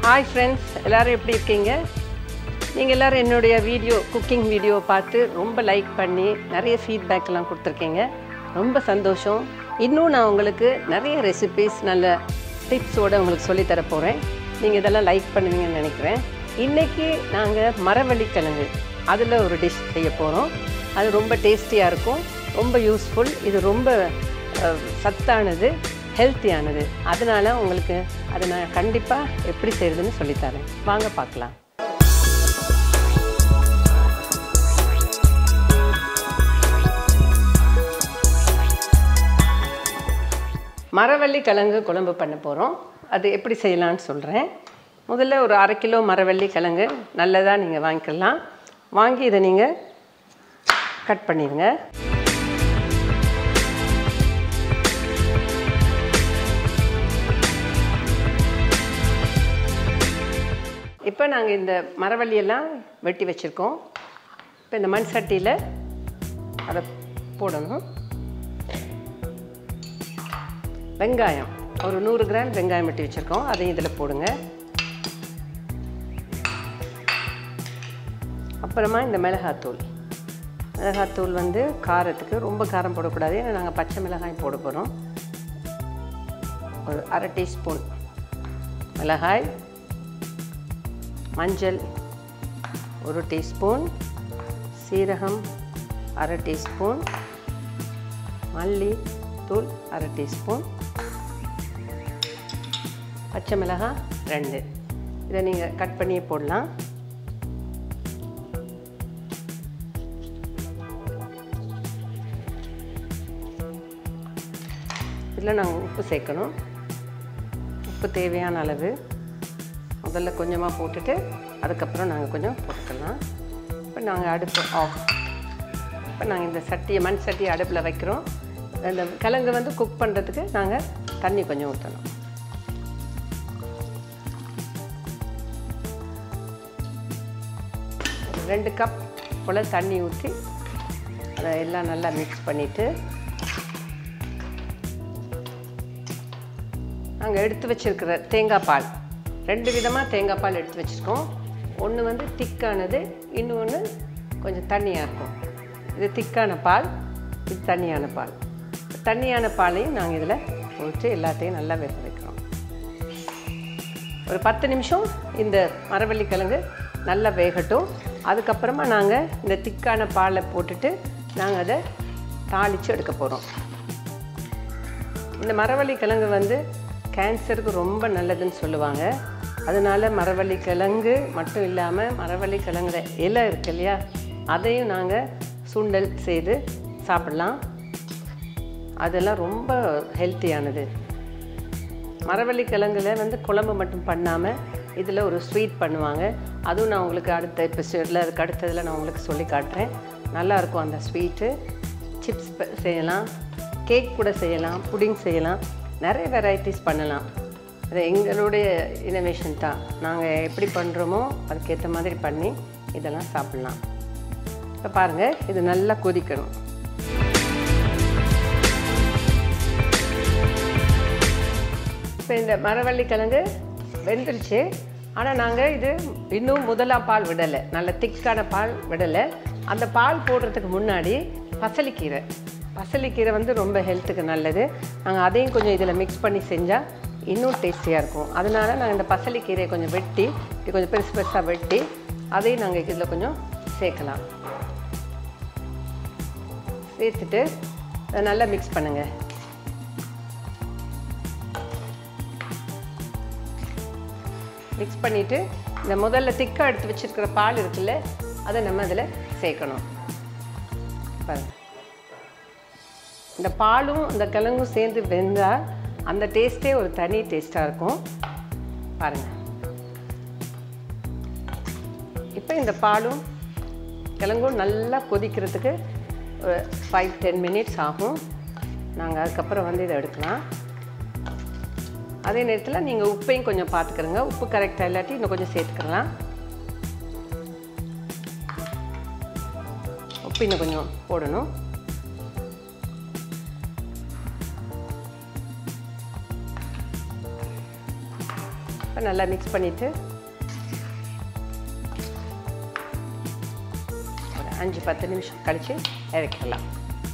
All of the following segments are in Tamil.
ஹாய் ஃப்ரெண்ட்ஸ் எல்லோரும் எப்படி இருக்கீங்க நீங்கள் எல்லோரும் என்னுடைய வீடியோ குக்கிங் வீடியோ பார்த்து ரொம்ப லைக் பண்ணி நிறைய ஃபீட்பேக்லாம் கொடுத்துருக்கீங்க ரொம்ப சந்தோஷம் இன்னும் நான் உங்களுக்கு நிறைய ரெசிபீஸ் நல்ல டிப்ஸோடு உங்களுக்கு சொல்லித்தர போகிறேன் நீங்கள் இதெல்லாம் லைக் பண்ணுவீங்கன்னு நினைக்கிறேன் இன்றைக்கி நாங்கள் மரவள்ளி கிழங்கு அதில் ஒரு டிஷ் செய்ய போகிறோம் அது ரொம்ப டேஸ்டியாக இருக்கும் ரொம்ப யூஸ்ஃபுல் இது ரொம்ப அஹ், சத்தானது ஹெல்த்தியானது அதனால உங்களுக்கு அதை நான் கண்டிப்பாக எப்படி செய்கிறதுன்னு சொல்லித்தரேன் வாங்க பார்க்கலாம் மரவள்ளி கிழங்கு குழம்பு பண்ண போகிறோம் அது எப்படி செய்யலான்னு சொல்கிறேன் முதல்ல ஒரு அரை கிலோ மரவள்ளி கிழங்கு நல்லதாக நீங்கள் வாங்கிக்கலாம் வாங்கி இதை நீங்கள் கட் பண்ணிடுங்க இப்போ நாங்கள் இந்த மரவள்ளியெல்லாம் வெட்டி வச்சுருக்கோம் இப்போ இந்த மண் சட்டியில் அதை போடணும் வெங்காயம் ஒரு நூறு கிராம் வெங்காயம் வெட்டி வச்சுருக்கோம் அதையும் இதில் போடுங்க அப்புறமா இந்த மிளகாத்தூள் மிளகாத்தூள் வந்து காரத்துக்கு ரொம்ப காரம் போடக்கூடாது ஏன்னா நாங்கள் பச்சை மிளகாய் போட போகிறோம் ஒரு அரை டீஸ்பூன் மிளகாய் மஞ்சள் ஒரு டீஸ்பூன் சீரகம் அரை டீஸ்பூன் மல்லி தூள் அரை டீஸ்பூன் பச்சை மிளகாய் ரெண்டு இதை நீங்கள் கட் பண்ணியே போடலாம் இதில் நாங்கள் உப்பு சேர்க்கணும் உப்பு தேவையான அளவு முதல்ல கொஞ்சமாக போட்டுட்டு அதுக்கப்புறம் நாங்கள் கொஞ்சம் போட்டுக்கலாம் இப்போ நாங்கள் அடுப்பு ஆஃப் இப்போ நாங்கள் இந்த சட்டியை மண் சட்டியை அடுப்பில் வைக்கிறோம் இந்த கிழங்கு வந்து குக் பண்ணுறதுக்கு நாங்கள் தண்ணி கொஞ்சம் ஊற்றணும் ரெண்டு கப் போல் தண்ணி ஊற்றி அதை எல்லாம் நல்லா மிக்ஸ் பண்ணிவிட்டு நாங்கள் எடுத்து வச்சுருக்கிற தேங்காய் பால் ரெண்டு விதமாக தேங்காய் பால் எடுத்து வச்சுருக்கோம் ஒன்று வந்து திக்கானது இன்னொன்று கொஞ்சம் தண்ணியாக இருக்கும் இது திக்கான பால் இது தண்ணியான பால் தண்ணியான பாலையும் நாங்கள் இதில் ஊற்றி எல்லாத்தையும் நல்லா வேக வைக்கிறோம் ஒரு பத்து நிமிஷம் இந்த மரவள்ளி கிழங்கு நல்லா வேகட்டும் அதுக்கப்புறமா நாங்கள் இந்த திக்கான பாலை போட்டுட்டு நாங்கள் அதை தாளித்து எடுக்க போகிறோம் இந்த மரவள்ளி கிழங்கு வந்து கேன்சருக்கு ரொம்ப நல்லதுன்னு சொல்லுவாங்க அதனால மரவள்ளி கிழங்கு மட்டும் இல்லாமல் மரவள்ளி கிழங்குற இலை இருக்கு இல்லையா அதையும் நாங்கள் சுண்டல் செய்து சாப்பிடலாம் அதெல்லாம் ரொம்ப ஹெல்த்தியானது மரவள்ளி கிழங்குல வந்து குழம்பு மட்டும் பண்ணாமல் இதில் ஒரு ஸ்வீட் பண்ணுவாங்க அதுவும் நான் உங்களுக்கு அடுத்த எபிசோடில் அதுக்கு அடுத்ததில் நான் உங்களுக்கு சொல்லி காட்டுறேன் நல்லாயிருக்கும் அந்த ஸ்வீட்டு சிப்ஸ் செய்யலாம் கேக் கூட செய்யலாம் புடிங் செய்யலாம் நிறைய வெரைட்டிஸ் பண்ணலாம் அது எங்களுடைய இனோவேஷன் தான் நாங்கள் எப்படி பண்ணுறோமோ அதுக்கேற்ற மாதிரி பண்ணி இதெல்லாம் சாப்பிட்லாம் இப்போ பாருங்கள் இது நல்லா கொதிக்கணும் இப்போ இந்த மரவள்ளி கிழங்கு வெந்துருச்சு ஆனால் நாங்கள் இது இன்னும் முதலா பால் விடலை நல்ல திக்கான பால் விடலை அந்த பால் போடுறதுக்கு முன்னாடி பசலிக்கீரை பசலிக்கீரை வந்து ரொம்ப ஹெல்த்துக்கு நல்லது நாங்கள் அதையும் கொஞ்சம் இதில் மிக்ஸ் பண்ணி செஞ்சால் இன்னும் டேஸ்டியாக இருக்கும் அதனால நாங்கள் இந்த பசலிக்கீரையை கொஞ்சம் வெட்டி இது கொஞ்சம் பெருசு பெருசாக வெட்டி அதையும் நாங்கள் இதில் கொஞ்சம் சேர்க்கலாம் சேர்த்துட்டு அதை நல்லா மிக்ஸ் பண்ணுங்கள் மிக்ஸ் பண்ணிவிட்டு இந்த முதல்ல திக்காக எடுத்து வச்சுருக்கிற பால் இருக்குல்ல அதை நம்ம அதில் சேர்க்கணும் பாருங்க இந்த பாலும் இந்த கிழங்கும் சேர்ந்து வெந்தால் அந்த டேஸ்ட்டே ஒரு தனி டேஸ்ட்டாக இருக்கும் பாருங்கள் இப்போ இந்த பாலும் கிழங்கும் நல்லா கொதிக்கிறதுக்கு ஒரு ஃபைவ் டென் மினிட்ஸ் ஆகும் நாங்கள் அதுக்கப்புறம் வந்து இதை எடுக்கலாம் அதே நேரத்தில் நீங்கள் உப்பையும் கொஞ்சம் பார்த்துக்கிறங்க உப்பு கரெக்டாக இல்லாட்டி இன்னும் கொஞ்சம் சேர்த்துக்கலாம் உப்பு இன்னும் கொஞ்சம் போடணும் இப்போ நல்லா மிக்ஸ் பண்ணிவிட்டு ஒரு அஞ்சு பத்து நிமிஷம் கழித்து இறக்கிடலாம்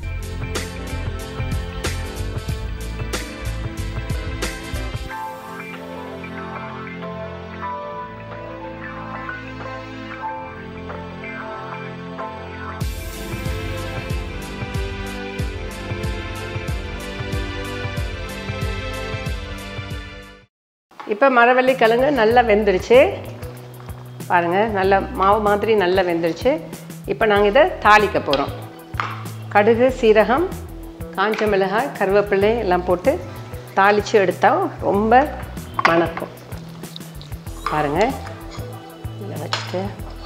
இப்போ மரவள்ளி கிழங்கு நல்லா வெந்துருச்சு பாருங்கள் நல்ல மாவு மாதிரி நல்லா வெந்துருச்சு இப்போ நாங்கள் இதை தாளிக்க போகிறோம் கடுகு சீரகம் காஞ்ச மிளகாய் கருவேப்பிலை எல்லாம் போட்டு தாளித்து எடுத்தால் ரொம்ப மணக்கும் பாருங்கள் இதை வச்சுட்டு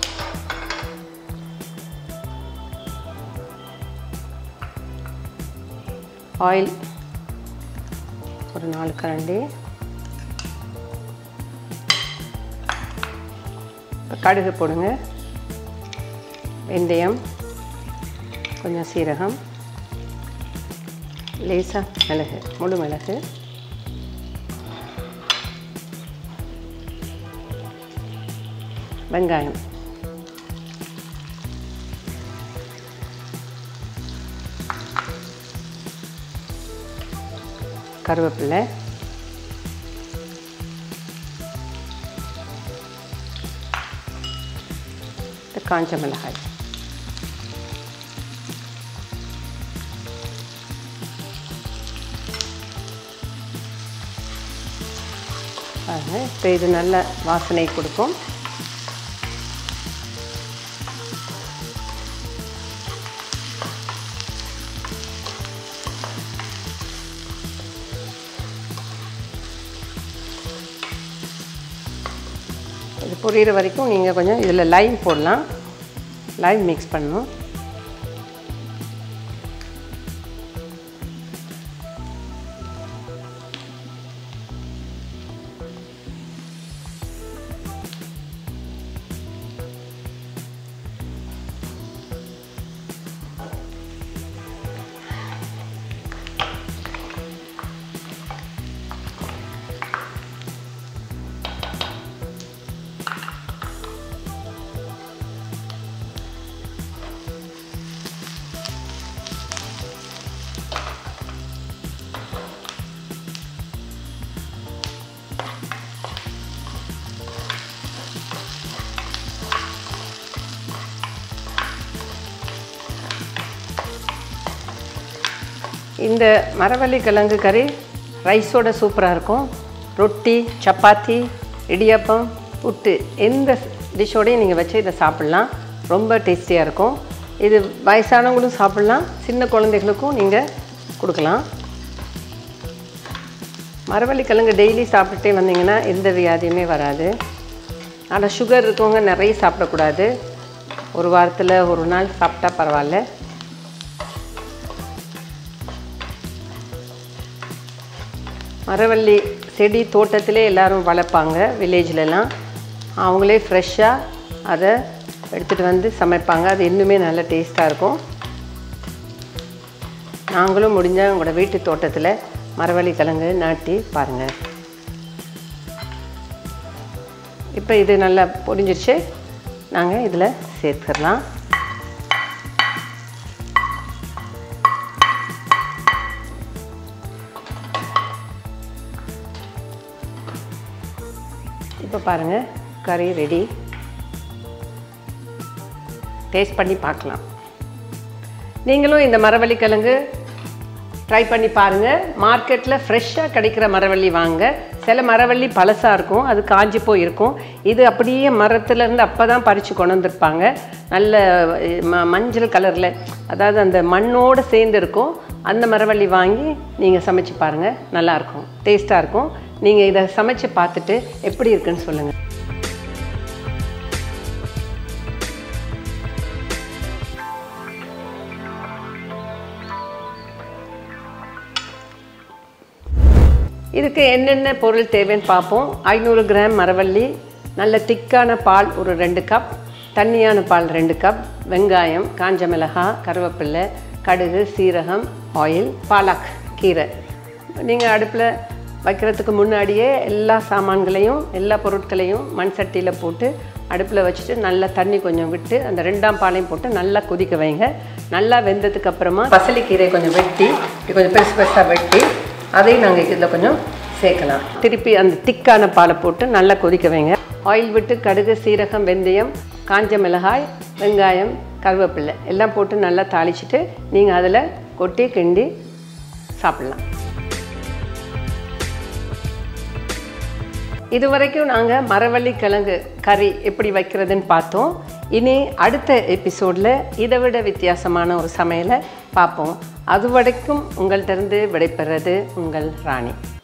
ஆயில் ஒரு நாலு கரண்டி கடுகு போடுங்க வெந்தயம் கொஞ்சம் சீரகம் லேசாக மிளகு முழு மிளகு வெங்காயம் கருவேப்பிலை காஞ்ச மிளகாய் பாருங்க இப்போ இது நல்ல வாசனை கொடுக்கும் இது பொரியிற வரைக்கும் நீங்கள் கொஞ்சம் இதில் லைம் போடலாம் லைம் மிக்ஸ் பண்ணணும் இந்த மரவள்ளி கிழங்கு கறி ரைஸோட சூப்பராக இருக்கும் ரொட்டி சப்பாத்தி இடியாப்பம் புட்டு எந்த டிஷ்ஷோடையும் நீங்கள் வச்சு இதை சாப்பிட்லாம் ரொம்ப டேஸ்டியாக இருக்கும் இது வயசானவங்களும் சாப்பிட்லாம் சின்ன குழந்தைகளுக்கும் நீங்கள் கொடுக்கலாம் மரவள்ளி கிழங்கு டெய்லி சாப்பிட்டுட்டே வந்தீங்கன்னா எந்த வியாதியுமே வராது ஆனால் சுகர் இருக்கவங்க நிறைய சாப்பிடக்கூடாது ஒரு வாரத்தில் ஒரு நாள் சாப்பிட்டா பரவாயில்ல மரவள்ளி செடி தோட்டத்திலே எல்லாரும் வளர்ப்பாங்க வில்லேஜ்லலாம் அவங்களே ஃப்ரெஷ்ஷாக அதை எடுத்துகிட்டு வந்து சமைப்பாங்க அது இன்னுமே நல்ல டேஸ்ட்டாக இருக்கும் நாங்களும் முடிஞ்சால் உங்களோட வீட்டு தோட்டத்தில் மரவள்ளி கிழங்கு நாட்டி பாருங்கள் இப்போ இது நல்லா பொரிஞ்சிருச்சு நாங்கள் இதில் சேர்த்துடலாம் இப்போ பாருங்கள் கறி ரெடி டேஸ்ட் பண்ணி பார்க்கலாம் நீங்களும் இந்த மரவள்ளி கிழங்கு ட்ரை பண்ணி பாருங்கள் மார்க்கெட்டில் ஃப்ரெஷ்ஷாக கிடைக்கிற மரவள்ளி வாங்க சில மரவள்ளி பழசாக இருக்கும் அது காஞ்சி போய் இருக்கும் இது அப்படியே மரத்துலேருந்து அப்போ தான் பறித்து கொண்டு வந்திருப்பாங்க நல்ல ம மஞ்சள் கலரில் அதாவது அந்த மண்ணோடு சேர்ந்து இருக்கும் அந்த மரவள்ளி வாங்கி நீங்கள் சமைச்சு பாருங்கள் நல்லாயிருக்கும் டேஸ்ட்டாக இருக்கும் நீங்கள் இதை சமைச்சு பார்த்துட்டு எப்படி இருக்குன்னு சொல்லுங்கள் இதுக்கு என்னென்ன பொருள் தேவைன்னு பார்ப்போம் ஐநூறு கிராம் மரவள்ளி நல்ல திக்கான பால் ஒரு ரெண்டு கப் தண்ணியான பால் ரெண்டு கப் வெங்காயம் காஞ்ச மிளகாய் கருவேப்பில்லை கடுகு சீரகம் ஆயில் பாலாக் கீரை நீங்கள் அடுப்பில் வைக்கிறதுக்கு முன்னாடியே எல்லா சாமான்களையும் எல்லா பொருட்களையும் மண் சட்டியில் போட்டு அடுப்பில் வச்சுட்டு நல்லா தண்ணி கொஞ்சம் விட்டு அந்த ரெண்டாம் பாலையும் போட்டு நல்லா கொதிக்க வைங்க நல்லா வெந்ததுக்கு அப்புறமா பசலிக்கீரை கொஞ்சம் வெட்டி இப்படி கொஞ்சம் பெருசு பெருசாக வெட்டி அதையும் நாங்கள் இதில் கொஞ்சம் சேர்க்கலாம் திருப்பி அந்த திக்கான பாலை போட்டு நல்லா கொதிக்க வைங்க ஆயில் விட்டு கடுகு சீரகம் வெந்தயம் காஞ்ச மிளகாய் வெங்காயம் கருவேப்பிலை எல்லாம் போட்டு நல்லா தாளிச்சிட்டு நீங்கள் அதில் கொட்டி கிண்டி சாப்பிட்லாம் இது வரைக்கும் நாங்கள் மரவள்ளி கிழங்கு கறி எப்படி வைக்கிறதுன்னு பார்த்தோம் இனி அடுத்த எபிசோடில் இதை விட வித்தியாசமான ஒரு சமையலை பார்ப்போம் அது வரைக்கும் உங்கள்கிட்ட இருந்து விடைபெறது உங்கள் ராணி